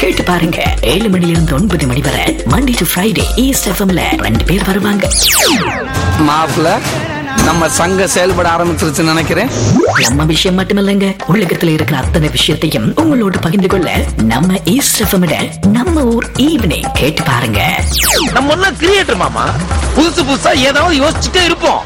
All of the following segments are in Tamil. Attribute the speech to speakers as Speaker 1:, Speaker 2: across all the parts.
Speaker 1: கேட்டு பாருங்க ஏழு மணில இருந்து ஒன்பது மணி வரை மண்டே டு ஃப்ரைடே ஈஸ்ட் எஃப்எம்ல ரெண்டு பேர் வருவாங்க
Speaker 2: மாப்பிள்ள நம்ம சங்கம் செயல்பட ஆரம்பிச்சிருச்சுன்னு நினைக்கிறேன்
Speaker 1: நம்ம விஷயம் மட்டுமில்லைங்க உலகத்துல இருக்கிற அத்தனை விஷயத்தையும் உங்களோட பகிர்ந்து கொள்ள நம்ம ஈஸ்ட் எஃப்எம் நம்ம ஊர் ஈவினிங் கேட்டு பாருங்க
Speaker 3: நம்ம எல்லாம் கிரியேட்டர் மாமா புதுசு புதுசா ஏதாவது யோசிச்சுட்டே இருப்போம்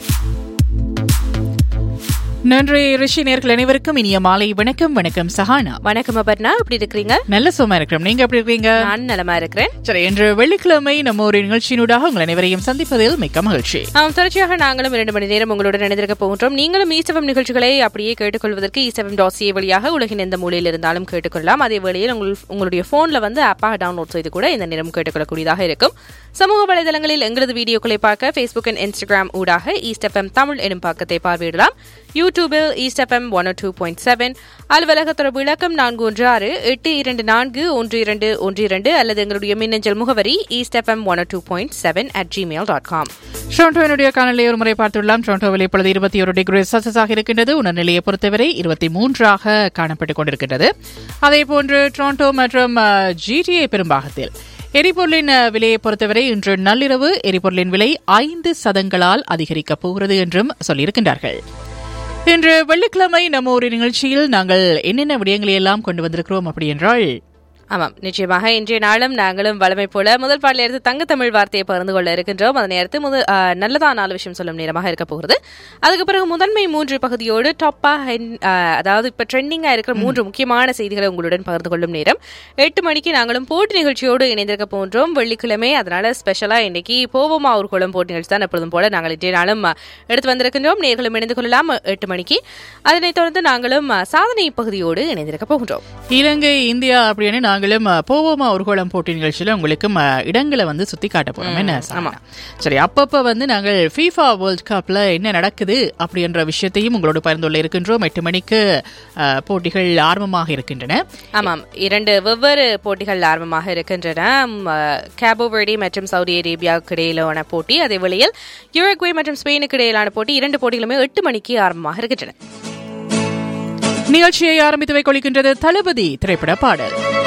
Speaker 4: நன்றி ரிஷி நேர்கள் அனைவருக்கும் இனிய மாலை வணக்கம் வணக்கம் சஹானா
Speaker 5: வணக்கம் அபர்ணா எப்படி இருக்கிறீங்க
Speaker 4: நல்ல சும்மா இருக்கிறோம் நீங்க எப்படி இருக்கீங்க
Speaker 5: நான் நலமா இருக்கிறேன்
Speaker 4: சரி இன்று வெள்ளிக்கிழமை நம்ம ஒரு நிகழ்ச்சியினூடாக உங்கள் அனைவரையும் சந்திப்பதில் மிக்க மகிழ்ச்சி
Speaker 5: ஆம் தொடர்ச்சியாக நாங்களும் இரண்டு மணி நேரம் உங்களுடன் இணைந்திருக்க போகின்றோம் நீங்களும் ஈஸ்டவம் நிகழ்ச்சிகளை அப்படியே கேட்டுக்கொள்வதற்கு ஈஸ்டவம் டாட் சிஏ வழியாக உலகின் எந்த மூலையில் இருந்தாலும் கேட்டுக்கொள்ளலாம் அதே வேளையில் உங்கள் உங்களுடைய போன்ல வந்து ஆப்பாக டவுன்லோட் செய்து கூட இந்த நேரம் கேட்டுக்கொள்ளக்கூடியதாக இருக்கும் சமூக வலைதளங்களில் எங்களது வீடியோக்களை பார்க்க ஃபேஸ்புக் அண்ட் இன்ஸ்டாகிராம் ஊடாக ஈஸ்ட் எஃப்எம் தமிழ் எனும் பக்கத்தை பார்வையிடலாம் யூடியூபில் East FM one two point seven அலுவலக தொடர்பு இலக்கம் நான்கு ஒன்று ஆறு எட்டு இரண்டு நான்கு ஒன்று இரண்டு ஒன்று இரண்டு அல்லது எங்களுடைய மின்னஞ்சல் முகவரி East FM one two point seven at Gmail dot com
Speaker 4: டொரண்டோவினுடைய காணொலி ஒரு முறை பார்த்துள்ளோம் டொரண்டோவில் இப்பொழுது இருபத்தி ஒரு டிகிரி செல்சியஸாக இருக்கின்றது உணர்நிலையை பொறுத்தவரை இருபத்தி மூன்றாக காணப்பட்டுக் கொண்டிருக்கின்றது அதே போன்று டொரண்டோ மற்றும் ஜிடிஏ பெரும்பாகத்தில் எரிபொருளின் அஹ், விலையை பொறுத்தவரை இன்று நள்ளிரவு எரிபொருளின் விலை ஐந்து சதங்களால் அதிகரிக்கப் போகிறது என்றும் சொல்லியிருக்கின்றார்கள் இன்று வெள்ளிக்கிழமை நம்ம ஒரு நிகழ்ச்சியில் நாங்கள் என்னென்ன விடயங்களை எல்லாம் கொண்டு வந்திருக்கிறோம் அப்படி என்றால்
Speaker 5: ஆமாம் நிச்சயமாக இன்றைய நாளும் நாங்களும் வளமை போல முதல் பாடல எடுத்து தங்க தமிழ் வார்த்தையை பகிர்ந்து கொள்ள இருக்கின்றோம் அதனை அடுத்து முதல் ஆஹ், நல்லதா நாலு விஷயம் சொல்லும் நேரமாக இருக்க போகிறது அதுக்கு பிறகு முதன்மை மூன்று பகுதியோடு டாப்பா அதாவது இப்ப ட்ரெண்டிங்கா இருக்கிற மூன்று முக்கியமான செய்திகளை உங்களுடன் பகிர்ந்து கொள்ளும் நேரம் எட்டு மணிக்கு நாங்களும் போட்டி நிகழ்ச்சியோடு இணைந்திருக்க போன்றோம் வெள்ளிக்கிழமை அதனால ஸ்பெஷலா இன்னைக்கு போவோமா ஒரு குளம் போட்டி நிகழ்ச்சி தான் எப்பொழுதும் போல நாங்கள் இன்றைய நாளும் ஆஹ், எடுத்து வந்திருக்கின்றோம் நேர்களும் இணைந்து கொள்ளலாம் எட்டு மணிக்கு அதனைத் தொடர்ந்து நாங்களும் ஆஹ், சாதனை பகுதியோடு இணைந்திருக்க போகின்றோம்
Speaker 4: இலங்கை இந்தியா அப்படின்னு நாங்களும் அஹ், போவோமா ஊர்கோளம் போட்டி நிகழ்ச்சியில உங்களுக்கு அஹ், இடங்களை வந்து சுத்தி காட்ட போறோம் என்ன ஆமா சரி அப்பப்ப வந்து நாங்கள் ஃபீஃபா வேர்ல்ட் கப்ல என்ன நடக்குது அப்படின்ற விஷயத்தையும் உங்களோட பகிர்ந்து கொள்ள இருக்கின்றோம் எட்டு மணிக்கு அஹ், போட்டிகள் ஆரம்பமாக இருக்கின்றன
Speaker 5: ஆமாம் இரண்டு வெவ்வேறு போட்டிகள் ஆரம்பமாக இருக்கின்றன ம், அஹ், கேபோ வெர்டி மற்றும் சவுதி அரேபியாவுக்கு இடையிலான போட்டி அதே வேளையில் யுருகுவே மற்றும் ஸ்பெயினுக்கு இடையிலான போட்டி இரண்டு போட்டிகளுமே எட்டு மணிக்கு ஆரம்பமாக இருக்கின்றன
Speaker 4: நிகழ்ச்சியை ஆரம்பித்து வைக்கொள்கின்றது தளபதி திரைப்பட பாடல்